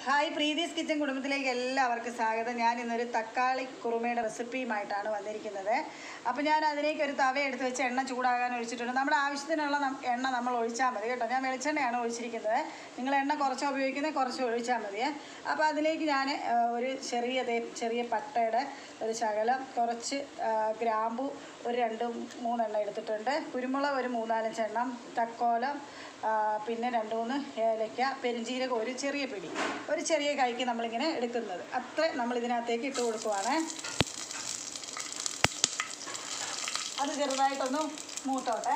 hi Preethi's kitchen കുടുംബത്തിലേക്ക് എല്ലാവർക്കും സ്വാഗതം ഞാൻ ഇന്നൊരു തക്കാളി കുറുമയുടെ റെസിപ്പിയുമായിട്ടാണ് വന്നിരിക്കുന്നത് അപ്പോൾ ഞാൻ അതിലേക്ക് ഒരു തവ എടുത്ത് വെച്ച് എണ്ണ ചൂടാകാൻ ഒഴിച്ചിട്ടുണ്ട് നമ്മുടെ ആവശ്യത്തിനുള്ള നം- എണ്ണ നമ്മൾ ഒഴിച്ചാൽ മതി കേട്ടോ ഞാൻ വെളിച്ചെണ്ണയാണ് ഒഴിച്ചിരിക്കുന്നത് നിങ്ങൾ എണ്ണ കുറച്ച് ഉപയോഗിക്കുന്നത് കുറച്ച് ഒഴിച്ചാൽ മതിയേ അപ്പോൾ അതിലേക്ക് ഞാൻ ആ, ഒരു ചെറിയ ദേ ചെറിയ പട്ടയുടെ ഒരു ശകലം കുറച്ച് ആ, ഗ്രാമ്പു ഒരു രണ്ട് മൂന്നെണ്ണം എടുത്തിട്ടുണ്ട് കുരുമുളക് ഒരു മൂന്നാലഞ്ചെണ്ണം തക്കോലം ആ, പിന്നെ രണ്ട് മൂന്ന് ഏലയ്ക്ക പെരിഞ്ചീരകം ഒരു ചെറിയ പിടി ഒരു ചെറിയ കൈക്ക് നമ്മളിങ്ങനെ എടുക്കുന്നത് അത്ര നമ്മൾ ഇതിനകത്തേക്ക് ഇട്ട് കൊടുക്കുവാണ് അത് ചെറുതായിട്ടൊന്ന് മൂത്തോട്ടെ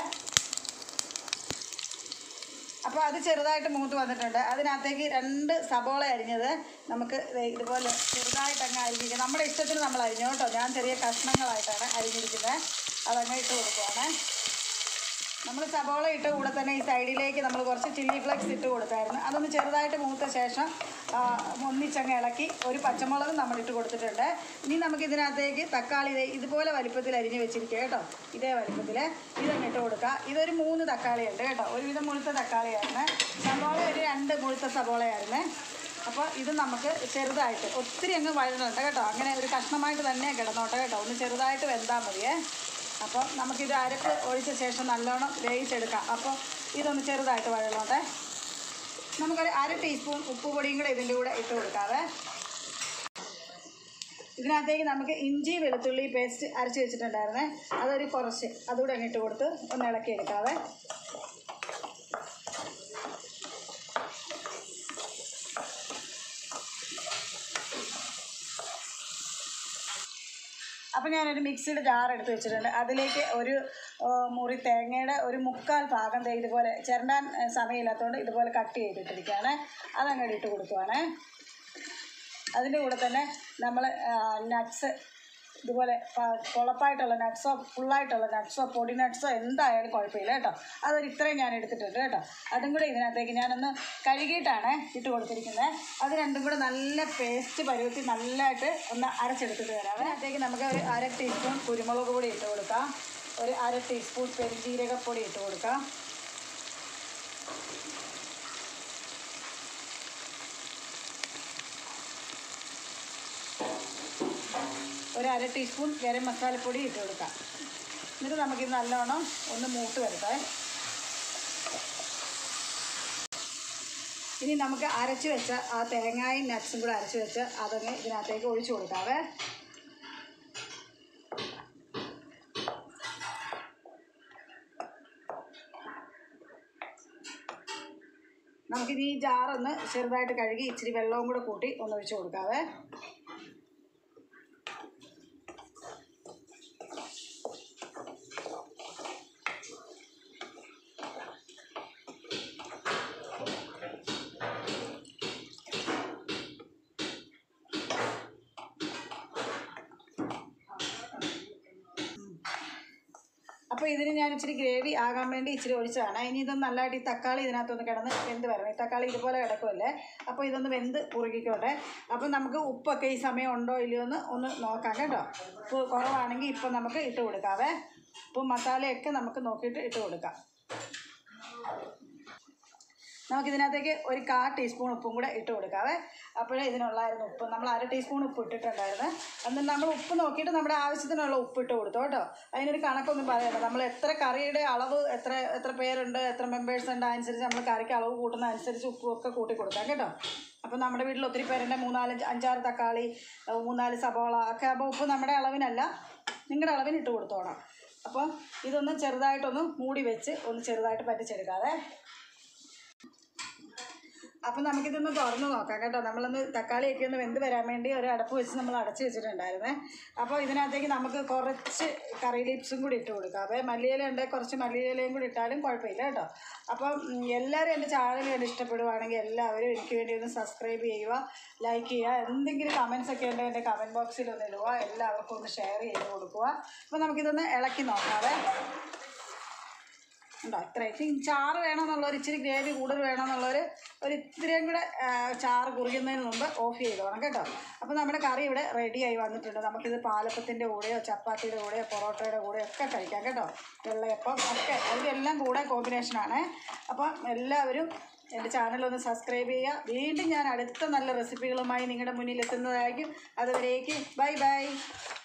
അപ്പോൾ അത് ചെറുതായിട്ട് മൂത്ത് വന്നിട്ടുണ്ട് അതിനകത്തേക്ക് രണ്ട് സബോള അരിഞ്ഞത് നമുക്ക് ദേ ഇതുപോലെ ചെറുതായിട്ട് അങ്ങ് അരിഞ്ഞിരിക്കുക നമ്മുടെ ഇഷ്ടത്തിന് നമ്മൾ അരിഞ്ഞു കേട്ടോ ഞാൻ ചെറിയ കഷ്ണങ്ങളായിട്ടാണ് അരിഞ്ഞിരിക്കുന്നത് അതങ്ങ് ഇട്ട് കൊടുക്കുവാണ് നമ്മൾ സബോള ഇട്ട കൂടെ തന്നെ ഈ സൈഡിലേക്ക് നമ്മൾ കുറച്ച് ചില്ലി ഫ്ലെക്സ് ഇട്ട് കൊടുത്തായിരുന്നു അതൊന്ന് ചെറുതായിട്ട് മൂത്ത ശേഷം ആ, ഒന്നിച്ചങ്ങ് ഇളക്കി ഒരു പച്ചമുളക് നമ്മൾ ഇട്ട് കൊടുത്തിട്ടുണ്ട് ഇനി നമുക്ക് ഇതിനകത്തേക്ക് തക്കാളി ദേ ഇതുപോലെ വലിപ്പത്തിൽ അരിഞ്ഞ് വെച്ചിരിക്കുക കേട്ടോ ഇതേ വലിപ്പത്തിൽ ഇതങ്ങ് ഇട്ട് കൊടുക്കുക ഇതൊരു മൂന്ന് തക്കാളി ഉണ്ട് കേട്ടോ ഒരുവിധം മുഴുത്ത തക്കാളിയായിരുന്നു സബോള ഒരു രണ്ട് മുഴുത്ത സബോളയായിരുന്നേ അപ്പോൾ ഇത് നമുക്ക് ചെറുതായിട്ട് ഒത്തിരി അങ്ങ് വഴണുണ്ട് കേട്ടോ അങ്ങനെ ഒരു കഷ്ണമായിട്ട് തന്നെ കിടന്നോട്ടെ കേട്ടോ ഒന്ന് ചെറുതായിട്ട് വെന്താൽ മതിയേ അപ്പോൾ നമുക്കിത് അരപ്പ് ഒഴിച്ച ശേഷം നല്ലോണം വേവിച്ചെടുക്കാം അപ്പോൾ ഇതൊന്ന് ചെറുതായിട്ട് വഴണോട്ടെ നമുക്കൊരു അര ടീസ്പൂൺ ഉപ്പ് പൊടിയും കൂടെ ഇതിൻ്റെ കൂടെ ഇട്ട് കൊടുക്കാവേ ഇതിനകത്തേക്ക് നമുക്ക് ഇഞ്ചി വെളുത്തുള്ളി പേസ്റ്റ് അരച്ച് വെച്ചിട്ടുണ്ടായിരുന്നേ അതൊരു കുറച്ച് അതുകൂടെ അങ്ങ് ഇട്ട് കൊടുത്ത് ഒന്ന് ഇളക്കി എടുക്കാവേ അപ്പോൾ ഞാനൊരു മിക്സിയുടെ ജാർ എടുത്ത് വെച്ചിട്ടുണ്ട് അതിലേക്ക് ഒരു ആ, മുറി തേങ്ങയുടെ ഒരു മുക്കാൽ ഭാഗം ദേ ഇതുപോലെ ചിരണ്ടാൻ ആ, സമയമില്ലാത്തതുകൊണ്ട് ഇതുപോലെ കട്ട് ചെയ്തിട്ടിരിക്കുകയാണ് അതങ്ങോട്ട് ഇട്ട് കൊടുക്കുവാണ് അതിൻ്റെ കൂടെ തന്നെ നമ്മൾ നട്ട്സ് ഇതുപോലെ പ- കുളപ്പായിട്ടുള്ള നട്ട്സോ ഫുള്ളായിട്ടുള്ള നട്ട്സോ പൊടി നട്ട്സോ എന്തായാലും കുഴപ്പമില്ല കേട്ടോ അതൊരു ഇത്രയും ഞാൻ എടുത്തിട്ടുണ്ട് കേട്ടോ അതും കൂടെ ഇതിനകത്തേക്ക് ഞാനൊന്ന് കഴുകിയിട്ടാണ് ഇട്ട് കൊടുത്തിരിക്കുന്നത് അത് രണ്ടും കൂടെ നല്ല പേസ്റ്റ് പരുവത്തി നല്ലതായിട്ട് ഒന്ന് അരച്ചെടുത്തിട്ട് തരാം അതിനകത്തേക്ക് നമുക്ക് ഒരു അര ടീസ്പൂൺ കുരുമുളക് പൊടി ഇട്ട് കൊടുക്കാം ഒരു അര ടീസ്പൂൺ പെരുംജീരകപ്പൊടി ഇട്ട് കൊടുക്കാം ഒരു അര ടീസ്പൂൺ ഗരം മസാലപ്പൊടി ഇട്ട് കൊടുക്കാം എന്നിട്ട് നമുക്കിത് നല്ലോണം ഒന്ന് മൂത്ത് വരട്ടെ ഇനി നമുക്ക് അരച്ച് വെച്ച ആ തേങ്ങായും നട്ട്സും കൂടെ അരച്ച് വെച്ച് അതങ്ങ് ഇതിനകത്തേക്ക് ഒഴിച്ചു കൊടുക്കാവേ നമുക്കിനി ഈ ജാറൊന്ന് ചെറുതായിട്ട് കഴുകി ഇച്ചിരി വെള്ളവും കൂടെ കൂട്ടി ഒന്ന് ഒഴിച്ചു കൊടുക്കാവേ അപ്പോൾ ഇതിന് ഞാൻ ഇച്ചിരി ഗ്രേവി ആകാൻ വേണ്ടി ഇച്ചിരി ഒഴിച്ചതാണ് ഇനി ഇതൊന്ന് നല്ലതായിട്ട് ഈ തക്കാളി ഇതിനകത്തൊന്ന് കിടന്ന് വെന്ത് വരണം ഈ തക്കാളി ഇതുപോലെ കിടക്കുമല്ലേ അപ്പോൾ ഇതൊന്ന് വെന്ത് കുറുകിക്കോട്ടെ അപ്പോൾ നമുക്ക് ഉപ്പൊക്കെ ഈ സമയം ഉണ്ടോ ഇല്ലയോ എന്ന് ഒന്ന് നോക്കാം കേട്ടോ ഉപ്പ് കുറവാണെങ്കിൽ ഇപ്പോൾ നമുക്ക് ഇട്ട് കൊടുക്കാവേ ഉപ്പും മസാലയൊക്കെ നമുക്ക് നോക്കിയിട്ട് ഇട്ട് കൊടുക്കാം നമുക്കിതിനകത്തേക്ക് ഒരു കാ ടീസ്പൂൺ ഉപ്പും കൂടെ ഇട്ട് കൊടുക്കാവേ അപ്പോഴേ ഇതിനുള്ളായിരുന്നു ഉപ്പ് നമ്മൾ അര ടീസ്പൂൺ ഉപ്പ് ഇട്ടിട്ടുണ്ടായിരുന്നു എന്നിട്ട് നമ്മൾ ഉപ്പ് നോക്കിയിട്ട് നമ്മുടെ ആവശ്യത്തിനുള്ള ഉപ്പ് ഇട്ട് കൊടുത്തു കേട്ടോ അതിനൊരു കണക്കൊന്നും പറയണ്ട നമ്മൾ എത്ര കറിയുടെ അളവ് എത്ര എത്ര പേരുണ്ട് എത്ര മെമ്പേഴ്സ് ഉണ്ട് അനുസരിച്ച് നമ്മൾ കറിക്ക് അളവ് കൂട്ടുന്ന അനുസരിച്ച് ഉപ്പും ഒക്കെ കൂട്ടി കൊടുക്കാം കേട്ടോ അപ്പോൾ നമ്മുടെ വീട്ടിൽ ഒത്തിരി പേരുണ്ട് മൂന്നാല് അഞ്ചാറ് തക്കാളി ഏഹ് മൂന്നാല് സബോള ഒക്കെ അപ്പോൾ ഉപ്പ് നമ്മുടെ അളവിനല്ല നിങ്ങളുടെ അളവിന് ഇട്ട് കൊടുത്തോണം അപ്പോൾ ഇതൊന്ന് ചെറുതായിട്ടൊന്ന് മൂടി വെച്ച് ഒന്ന് ചെറുതായിട്ട് പറ്റിച്ചെടുക്കാതെ അപ്പം നമുക്കിതൊന്ന് തുറന്ന് നോക്കാം കേട്ടോ നമ്മളൊന്ന് തക്കാളിയൊക്കെ ഒന്ന് വെന്ത് വരാൻ വേണ്ടി ഒരു അടപ്പ് വെച്ച് നമ്മൾ അടച്ച് വെച്ചിട്ടുണ്ടായിരുന്നേ അപ്പോൾ ഇതിനകത്തേക്ക് നമുക്ക് കുറച്ച് കറി ലീപ്സും കൂടി ഇട്ട് കൊടുക്കാം അപ്പോൾ മല്ലിയില ഉണ്ടെങ്കിൽ കുറച്ച് മല്ലിയിലയും കൂടി ഇട്ടാലും കുഴപ്പമില്ല കേട്ടോ അപ്പം ഉം, എല്ലാവരും എൻ്റെ ചാനൽ കണ്ട് ഇഷ്ടപ്പെടുവാണെങ്കിൽ എല്ലാവരും എനിക്ക് വേണ്ടി ഒന്ന് സബ്സ്ക്രൈബ് ചെയ്യുക ലൈക്ക് ചെയ്യുക എന്തെങ്കിലും കമൻസ് ഒക്കെ ഉണ്ടെങ്കിൽ എൻ്റെ കമൻറ്റ് ബോക്സിൽ ഒന്ന് ഇടുക എല്ലാവർക്കും ഒന്ന് ഷെയർ ചെയ്ത് കൊടുക്കുക അപ്പോൾ നമുക്കിതൊന്ന് ഇളക്കി നോക്കാവേ ഉണ്ടോ ഇത്രയും ചാറ് വേണമെന്നുള്ള ഒരു ഇച്ചിരി ഗ്രേവി കൂടുതൽ വേണമെന്നുള്ളൊരു ഒരു ഇത്രയും കൂടെ ആ, ചാറ് കുറിക്കുന്നതിന് മുമ്പ് ഓഫ് ചെയ്തോണം കേട്ടോ അപ്പോൾ നമ്മുടെ കറി ഇവിടെ റെഡിയായി വന്നിട്ടുണ്ട് നമുക്കിത് പാലപ്പത്തിൻ്റെ കൂടെയോ ചപ്പാത്തിയുടെ കൂടെയോ പൊറോട്ടയുടെ കൂടെയോ ഒക്കെ കഴിക്കാം കേട്ടോ വെള്ളയപ്പം ഒക്കെ അതിൻ്റെ എല്ലാം കൂടെ കോമ്പിനേഷനാണ് അപ്പം എല്ലാവരും എൻ്റെ ചാനൽ ഒന്ന് സബ്സ്ക്രൈബ് ചെയ്യുക വീണ്ടും ഞാൻ അടുത്ത നല്ല റെസിപ്പികളുമായി നിങ്ങളുടെ മുന്നിൽ എത്തുന്നതായിരിക്കും അതുവരേക്ക് ബൈ ബൈ